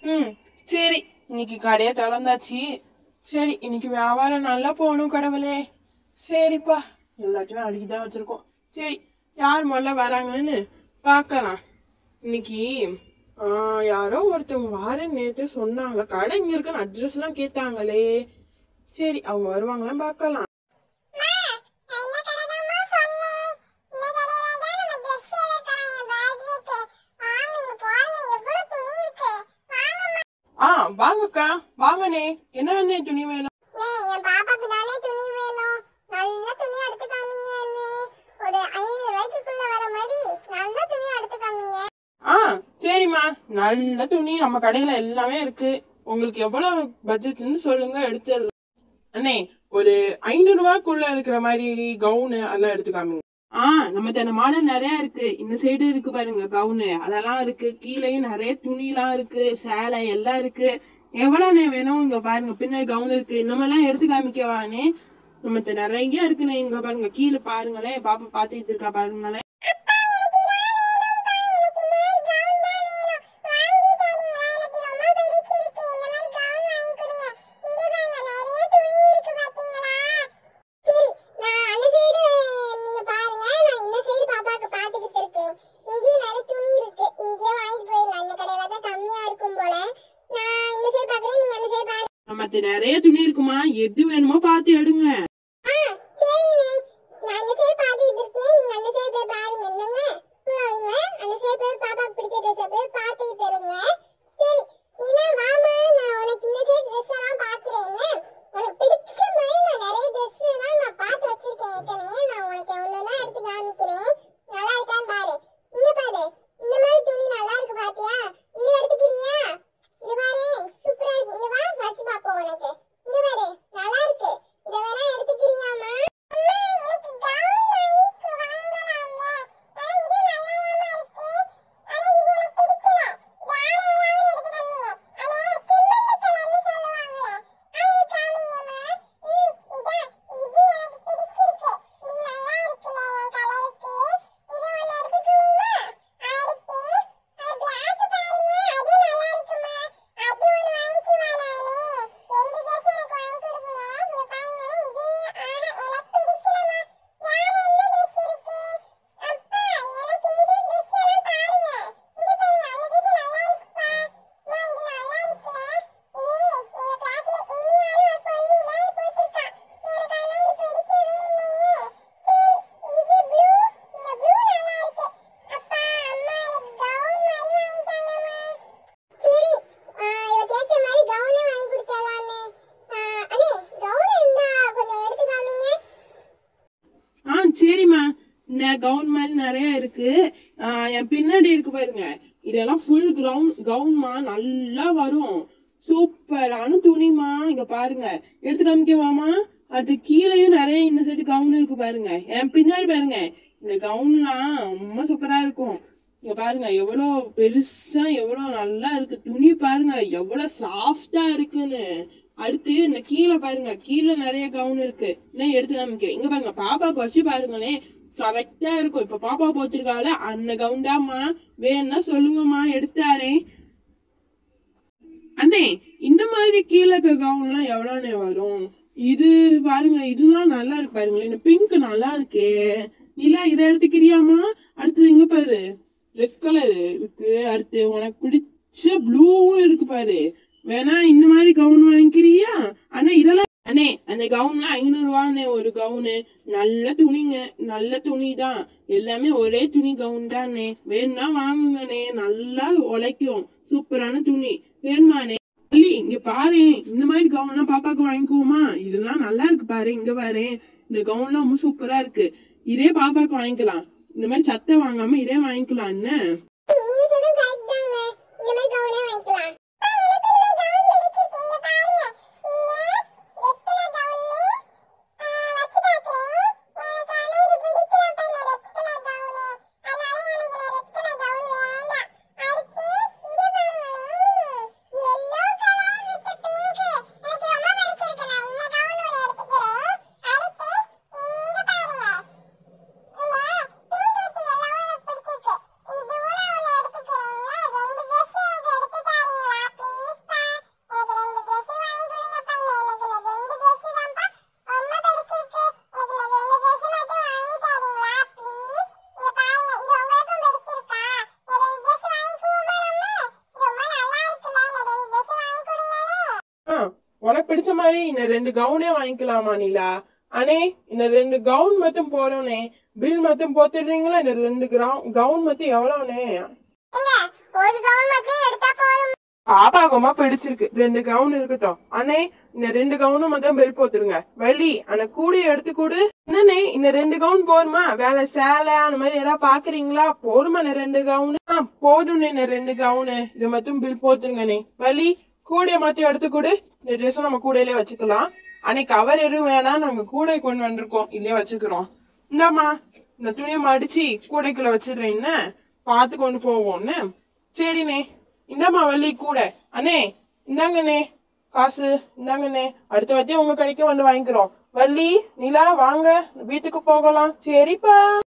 ம் சரி இன்னைக்கு கடையை திறந்தாச்சு சரி இன்னைக்கு வியாபாரம் நல்லா போகணும் கடவுளே சரிப்பா எல்லாத்தையும் அழுகி தான் வச்சிருக்கோம் சரி யார் முதல்ல வராங்கன்னு பார்க்கலாம் இன்னைக்கு ஆ, யாரோ ஒருத்தவங்க வாரேன்னு நேற்று சொன்னாங்க கடை இங்க இருக்குன்னு அட்ரஸ்லாம் கேட்டாங்களே சரி அவங்க வருவாங்களான்னு பார்க்கலாம் ஆ வாங்கக்கா வாங்கண்ணே என்ன அண்ணே துணி வேணும் ஆ சரிம்மா நல்ல துணி நம்ம கடையில எல்லாமே இருக்கு உங்களுக்கு எவ்வளவு பட்ஜெட்னு சொல்லுங்க எடுத்துடலாம் அண்ணே ஒரு ஐநூறு ரூபாய்க்குள்ள இருக்கிற மாதிரி கவுனு அதெல்லாம் எடுத்து காமிங்க ஆ நம்ம தன மாடல் நிறைய இருக்கு இந்த சைடு இருக்கு பாருங்க கவுனு அதெல்லாம் இருக்கு கீழேயும் நிறைய துணிலாம் இருக்கு சேலை எல்லாம் இருக்கு எவ்வளோண்ணே வேணும் இங்க பாருங்க பின்னாடி கவுன் இருக்கு இந்த மாதிரிலாம் எடுத்து காமிக்கவானே நம்ம நிறைய இருக்குண்ணே இங்க பாருங்க கீழே பாருங்களேன் பாப்பா பாத்துக்கிட்டு இருக்கா பாருங்களேன் நம்மத்த நிறைய துணி இருக்குமா எது வேணுமோ பார்த்து எடுங்க உனக்கு இந்த பாரு நல்லா இருக்கு இத வேணா எடுத்துக்கிறியாமா அம்மா எனக்கு கவுன் வாங்கி வாங்கலாம்ல ஆனா இது நல்லாதாம்மா இருக்கு ஆனா இது எனக்கு பிடிக்கல வேற ஏதாவது எடுத்து காமிங்க அத சிமெண்ட் கலர்னு சொல்லுவாங்கல அது காமிங்கம்மா ம், இதா இது எனக்கு பிடிச்சிருக்கு இது நல்லா இருக்குல்ல என் கலருக்கு இது ஒண்ணு எடுத்துக்குவோமா அடுத்து அது black பாருங்க அது நல்லா இருக்குமா அது ஒண்ணு வாங்கிக்குவா நானு ரெண்டு dress எனக்கு வாங்கி கொடுங்க இங்க பாருங்க இது ஆஹா எனக்கு பிடிக்கலமா வேற என்ன dress இருக்கு அப்பா எனக்கு இந்த dress எல்லாம் பாருங்க இங்க பாருங்க அந்த dress நல்லா இருக்குப்பா அம்மா இது நல்லா இருக்குல்ல இது எங்க கிளாஸ்ல இனியாலும் ஒரு பொண்ணு இதான் போட்டிருக்கா எனக்கு ஆனா இது பிடிக்கவே இல்லையே சரி இது ப்ளூ இந்த ப்ளூ நல்லா இருக்கு அப்பா அம்மா எனக்கு கவுன் மாதிரி வாங்கிட்டாங்கம்மா சரி ஆ, இவ கேட்ட மாதிரி கவுனே வாங்கி கொடுத்தாலான்னு அண்ணே கவுன் இருந்தா கொஞ்சம் எடுத்து காமிங்க ஆ சரிம்மா இந்த கவுன் மாதிரி நிறைய இருக்கு ஆ, என் பின்னாடி இருக்கு பாருங்க இதெல்லாம் ஃபுல் கவுன் கவுன்மா நல்லா வரும் சூப்பரான துணிமா இங்க பாருங்க எடுத்து காமிக்கவாமா அடுத்து கீழேயும் நிறைய இந்த சைடு கவுன் இருக்கு பாருங்க என் பின்னாடி பாருங்க இந்த கவுன்லாம் ரொம்ப சூப்பரா இருக்கும் இங்க பாருங்க எவ்வளோ பெருசா எவ்வளோ நல்லா இருக்கு துணி பாருங்க எவ்வளோ சாஃப்டா இருக்குன்னு அடுத்து இந்த கீழே பாருங்க கீழே நிறைய கவுன் இருக்கு நான் எடுத்து காமிக்கிறேன் இங்க பாருங்க பாப்பாக்கு வச்சு பாருங்களேன் கரெக்டா இருக்கும் இப்ப பாப்பா போத்திருக்கால அந்த கவுண்டாமா வேணும்னா சொல்லுங்கம்மா எடுத்தாரேன் அண்ணே இந்த மாதிரி கீழே இருக்க கவுன்லாம் எவ்வளோண்ணே வரும் இது பாருங்க இதுலாம் நல்லா இருக்கு பாருங்களேன் இந்த பிங்க் நல்லா இருக்கே நிலா இதை எடுத்துக்கிறியாமா அடுத்தது இங்க பாரு ரெட் கலர் இருக்கு அடுத்து உனக்கு பிடிச்ச ப்ளூவும் இருக்கு பாரு வேணா இந்த மாதிரி கவுன் வாங்கிக்கிறியா அண்ணே இதெல்லாம் அண்ணே அந்த கவுன்லாம் ஐநூறு ரூபாண்ணே ஒரு கவுனு நல்ல துணிங்க நல்ல துணி தான் எல்லாமே ஒரே துணி கவுன் தானே வேணும்னா வாங்குங்கண்ணே நல்லா உழைக்கும் சூப்பரான துணி வேணுமாண்ணே அள்ளி இங்க பாரு இந்த மாதிரி கவுன்லாம் பாப்பாக்கு வாங்கிக்குவோமா இதெல்லாம் நல்லா இருக்கு பாரு இங்க பாரு இந்த கவுன்லாம் ரொம்ப சூப்பரா இருக்கு இதே பாப்பாக்கு வாங்கிக்கலாம் இந்த மாதிரி சட்டை வாங்காம இதே வாங்கிக்கலாம் என்ன நீங்க சொல்றது கரெக்ட் தாங்க இந்த மாதிரி கவுனே வாங்கிக்கலாம் அப்பா, எனக்கு இந்த மாதிரி கவுன் பிடிச்சிருக்கு இங்க பாருங்க இந்த ரெட் கலர் கவுன் வச்சு பார்க்கிறேன் எனக்கு ஆனா இது பிடிக்கலப்பா இந்த ரெட் கலர் கவுன் அதனால எனக்கு இந்த ரெட் கலர் கவுன் வேண்டாம் அடுத்து இங்க பாருங்களேன் yellow கலர் வித் பிங்க் எனக்கு ரொம்ப பிடிச்சிருக்கு நான் இந்த கவுன் ஒன்று எடுத்துக்கிறேன் அடுத்து இங்க பாருங்க இல்ல பிங்க் வித் yellow எனக்கு பிடிச்சிருக்கு இதுவும் உனக்கு பிடிச்ச மாதிரி இந்த ரெண்டு கவுனே வாங்கிக்கலாமா நிலா அண்ணே இந்த ரெண்டு கவுன் மட்டும் போறோனே பில் மட்டும் போத்துடுறீங்களா இந்த ரெண்டு கவுன் மட்டும் எவ்வளவுனே ஏங்க ஒரு கவுன் மட்டும் எடுத்தா போதும் பாப்பாக்குமா பிடிச்சிருக்கு ரெண்டு கவுன் இருக்கட்டும் அண்ணே இந்த ரெண்டு கவுனும் மட்டும் பெல் போத்துருங்க வள்ளி அந்த கூடைய எடுத்து கொடு என்னண்ணே இந்த ரெண்டு கவுன் போருமா வேலை சேலை அந்த மாதிரி ஏதாவது பாக்குறீங்களா போருமா இந்த ரெண்டு கவுனு ஆ போதும் இந்த ரெண்டு கவுனு இது மட்டும் பில் போத்துருங்கண்ணே வள்ளி கூடைய மட்டும் எடுத்து கொடு இந்த ட்ரெஸ் நம்ம கூடையிலே வச்சுக்கலாம் அன்னைக்கு கவர் எதுவும் வேணாம் நாங்க கூடை கொண்டு வந்திருக்கோம் இல்லையே வச்சுக்கிறோம் இந்தாம்மா இந்த துணியை மடிச்சு கூடைக்குள்ள வச்சிடுறேன் என்ன பார்த்து கொண்டு போவோம்னு சரிண்ணே இந்தாம்மா வள்ளி கூட அண்ணே இந்தாங்கண்ணே காசு இந்தாங்கண்ணே அடுத்த வாட்டி உங்க கடைக்கு வந்து வாங்கிக்கிறோம் வள்ளி நிலா வாங்க வீட்டுக்கு போகலாம் சரிப்பா